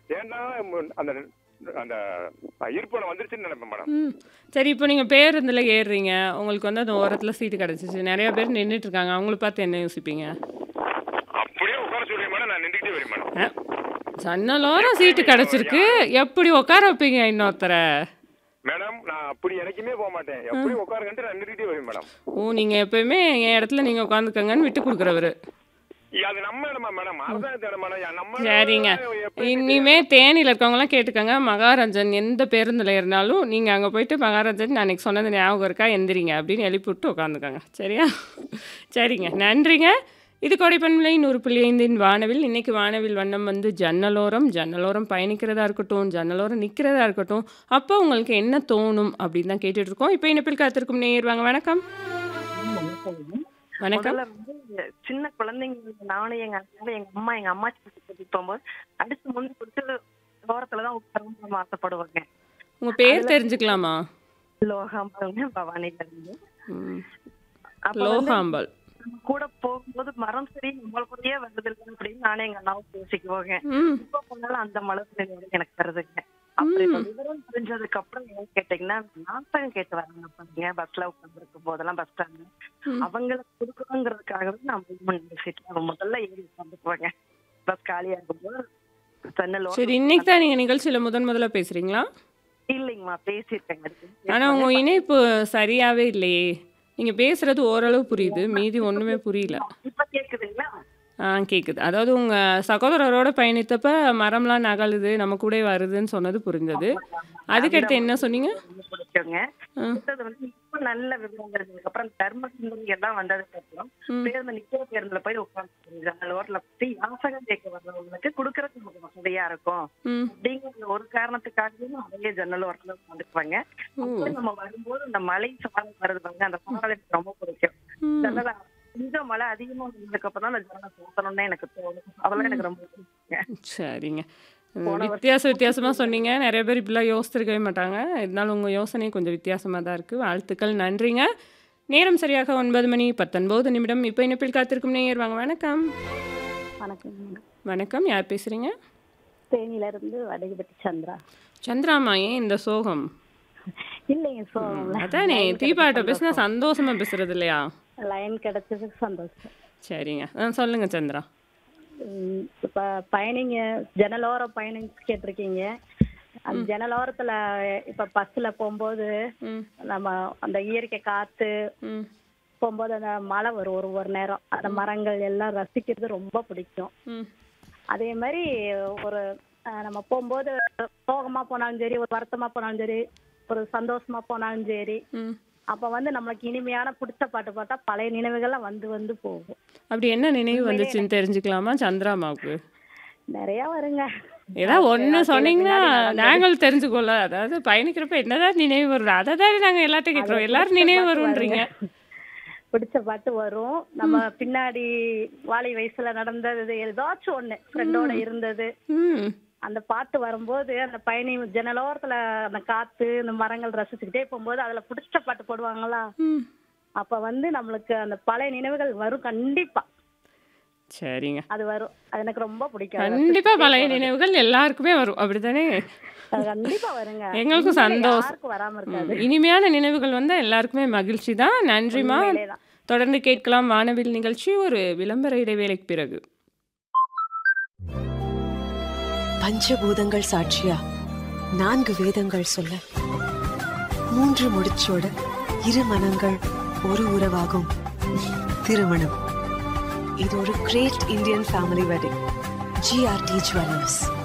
ஏன்னா ம், அந்த அந்த இருப்பணம் வந்துருச்சுன்னு நினைப்பேன் மேடம் ம் சரி இப்போ நீங்கள் பேருந்தில் ஏறுறீங்க உங்களுக்கு வந்து அந்த ஓரத்தில் சீட்டு கிடச்சிச்சு நிறைய பேர் நின்றுட்டு இருக்காங்க அவங்கள பார்த்து என்ன யோசிப்பீங்க அப்படியே உட்கார சொல்லுவேன் மேடம் நான் நின்றுட்டே வரேன் மேடம் அஹ், ஜன்னலோரம் சீட்டு கிடச்சிருக்கு எப்படி உட்கார வைப்பீங்க இன்னொருத்தரை மேடம் நான் அப்படி எனக்குமே போக மாட்டேன் எப்படி உட்காருங்கன்ட்டு நான் நின்றுட்டே வரேன் மேடம் ஓ நீங்கள் எப்பயுமே என் இடத்துல நீங்கள் உட்காந்துக்கங்கன்னு விட்டு கொடுக்குறவர் அது நம்ம இடமா மேடம் அரசாங்கத்து இடம் மேடம் நம்ம சரிங்க எப்படி இனிமே தேனியில் இருக்கவங்களாம் கேட்டுக்கங்க மகாராஜன் எந்த பேருந்தில் ஏறினாலும் நீங்கள் அங்கே போயிட்டு மகாராஜன் நான் அன்றைக்கி சொன்னது ஞாபகம் இருக்கா எந்திரிங்க அப்படின்னு எழுப்பி விட்டு உட்காந்துக்கோங்க சரியா சரிங்க நன்றிங்க இது கொடைப்பண்பலை நூறு புள்ளி ஐந்தின் வானவில் இன்னைக்கு வானவில் வண்ணம் வந்து ஜன்னலோரம் ஜன்னலோரம் பயணிக்கிறதா இருக்கட்டும் ஜன்னலோரம் நிற்கிறதா இருக்கட்டும் அப்போ உங்களுக்கு என்ன தோணும் அப்படின்னு தான் கேட்டுட்டு இருக்கோம் இப்போ இனப்பில் காத்திருக்கும் நேர் வாங்க வணக்கம் வணக்கம் முதல்ல வந்து சின்ன குழந்தைங்க நானும் எங்க அண்ணன் எங்க அம்மா எங்க அம்மா கூட்டிட்டு போகும்போது அடிச்சு முந்தி கொடுத்து ஓரத்துலதான் உட்காரணும் ஆசைப்படுவாங்க உங்கள் பேர் தெரிஞ்சுக்கலாமா லோகாம்பங்க பவானில இருந்து ம். அப்ப வந்து லோகாம்பாள் நம்ம கூட போகும்போது மரம் சரி நம்மள கூடயே வருது இல்லை அப்படின்னு நானே எங்க அண்ணாவும் பேசிக்குவாங்க ம் இப்ப போனாலும் அந்த மலை நினைவு எனக்கு வருதுங்க அப்புறம் இப்ப விவரம் தெரிஞ்சதுக்கு அப்புறம் என்ன கேட்டீங்கன்னா நாட்டகம் கேட்டு வராங்க பாருங்க பஸ்ல உட்காந்துருக்கும் போதெல்லாம் பஸ் ஸ்டாண்ட் ம். அவங்களுக்கு கொடுக்கணுங்கிறதுக்காகவே நான் மூவ்மெண்ட் சீட்ல முதல்ல ஏறி உட்காந்துக்குவாங்க பஸ் காலியா இருக்கும்போது ஜன்னல் சரி இன்னைக்கு தான் நீங்கள் நிகழ்ச்சியில் முதன் முதல்ல பேசுகிறீங்களா இல்லைங்கம்மா பேசியிருக்கேங்க ஆனால் உங்கள் இணைப்பு சரியாகவே இல்லையே நீங்கள் பேசுகிறது ஓரளவு புரியுது மீதி ஒன்றுமே புரியல இப்ப கேக்குதுங்களா ஆ கேட்குது அதாவது உங்கள் சகோதரரோட பயணித்தப்ப மரம்லாம் நகலுது நம்ம கூட வருதுன்னு சொன்னது புரிஞ்சது அதுக்கடுத்து என்ன சொன்னீங்க ரொம்ப பிடிக்குங்க ஆ. அடுத்தது வந்து இப்ப நல்ல விவரம் தெரிஞ்சதுக்கு அப்புறம் தர்ம சிந்தனை எல்லாம் வந்ததுக்கு அப்புறம் ம். பேருந்து நிக்கிற பேருந்துல போய் உட்காந்து ஜன்னல் ஓரத்துல போய் யாசகம் கேட்க வர்றவங்களுக்கு கொடுக்கறதுக்கு நமக்கு வசதியா இருக்கும் ம் அப்படிங்கிற ஒரு காரணத்துக்காகவே அதே ஜன்னல் ஓரத்துல உட்காந்துக்குவாங்க அப்புறம் நம்ம வரும்போது அந்த மலை சாரல் வருது பாருங்க அந்த சாரல் எனக்கு ரொம்ப பிடிக்கும் ம். ஜன்னல கொஞ்சம் மழை அதிகமா வந்ததுக்கு அப்புறம் தான் அந்த ஜன்னலை போத்தணும்னு எனக்கு தோணும் அதெல்லாம் எனக்கு ரொம்ப பிடிக்குங்க சரிங்க வித்தியாச வித்தியாசமாக சொன்னீங்க நிறைய பேர் இப்படிலாம் யோசிச்சிருக்கவே மாட்டாங்க இருந்தாலும் உங்கள் யோசனை கொஞ்சம் வித்தியாசமாக தான் இருக்குது வாழ்த்துக்கள் நன்றிங்க நேரம் சரியாக ஒன்பது மணி பத்தொன்பது நிமிடம் இப்போ இணைப்பில் காத்திருக்கும் நேயர் வாங்க வணக்கம் வணக்கம் வணக்கம் யார் பேசுகிறீங்க தேனியில இருந்து வடகுபட்டி சந்திரா சந்திராமா ஏன் இந்த சோகம் இல்லைங்க சோகம்ல அதானே தீபாட்ட பேசினா சந்தோஷமா பேசுறது இல்லையா லைன் கிடைச்சதுக்கு சந்தோஷம் சரிங்க ஆ சொல்லுங்க சந்திரா உம், இப்ப பயணிங்க ஜன்னலோரம் பயணம் கேட்டிருக்கீங்க அந்த ஜன்னலோரத்துல இப்ப பஸ்ல போகும்போது ம் நம்ம அந்த இயற்கை காத்து ம் போகும்போது அந்த மழை வரும் ஒரு ஒரு நேரம் அந்த மரங்கள் எல்லாம் ரசிக்கிறது ரொம்ப பிடிக்கும் ம் அதே மாதிரி ஒரு அஹ், நம்ம போகும்போது சோகமா போனாலும் சரி ஒரு வருத்தமா போனாலும் சரி ஒரு சந்தோஷமா போனாலும் சரி ம் அப்ப வந்து நம்மளுக்கு இனிமையான பிடிச்ச பாட்டு பாட்டா பழைய நினைவுகள்லாம் வந்து வந்து போகும் அப்படி என்ன நினைவு வந்துச்சுன்னு தெரிஞ்சுக்கலாமா சந்திராமாவுக்கு நிறைய வருங்க ஏதாவது ஒன்று சொன்னீங்கன்னா நாங்கள் தெரிஞ்சுக்கோல அதாவது பயணிக்கிறப்ப என்னதான் நினைவு வருது அதை தானே நாங்கள் எல்லாத்தையும் கேட்குறோம் எல்லாரும் நினைவு வரும்ன்றீங்க பிடிச்ச பாட்டு வரும் நம்ம பின்னாடி வாலி வயசுல நடந்தது ஏதாச்சும் ஒண்ணு ஃப்ரெண்டோட இருந்தது ம் அந்த பாட்டு வரும்போது அந்த பயணி ஜன்னலோரத்துல அந்த காத்து அந்த மரங்கள் ரசிச்சுக்கிட்டே போகும்போது அதுல பிடிச்ச பாட்டு போடுவாங்களா ம் அப்ப வந்து நம்மளுக்கு அந்த பழைய நினைவுகள் வரும் கண்டிப்பா சரிங்க அது வரும் அது எனக்கு ரொம்ப பிடிக்கும் அதை கண்டிப்பா பழைய நினைவுகள் எல்லாருக்குமே வரும் அப்படித்தானே அது கண்டிப்பா வருங்க எங்களுக்கும் உண்மையிலே சந்தோஷம். யாருக்கும் வராம இருக்காது ம். இனிமையான நினைவுகள் வந்தால் எல்லாருக்குமே மகிழ்ச்சி தான் நன்றிமா உண்மையிலேதான். தொடர்ந்து கேட்கலாம் வானவில் நிகழ்ச்சி ஒரு விளம்பர இடைவேளைக்கு பிறகு பஞ்சபூதங்கள் சாட்சியா நான்கு வேதங்கள் சொல்ல மூன்று முடிச்சோட இரு மனங்கள் ஒரு உறவாகும் திருமணம் இது ஒரு great Indian family wedding GRT jewellers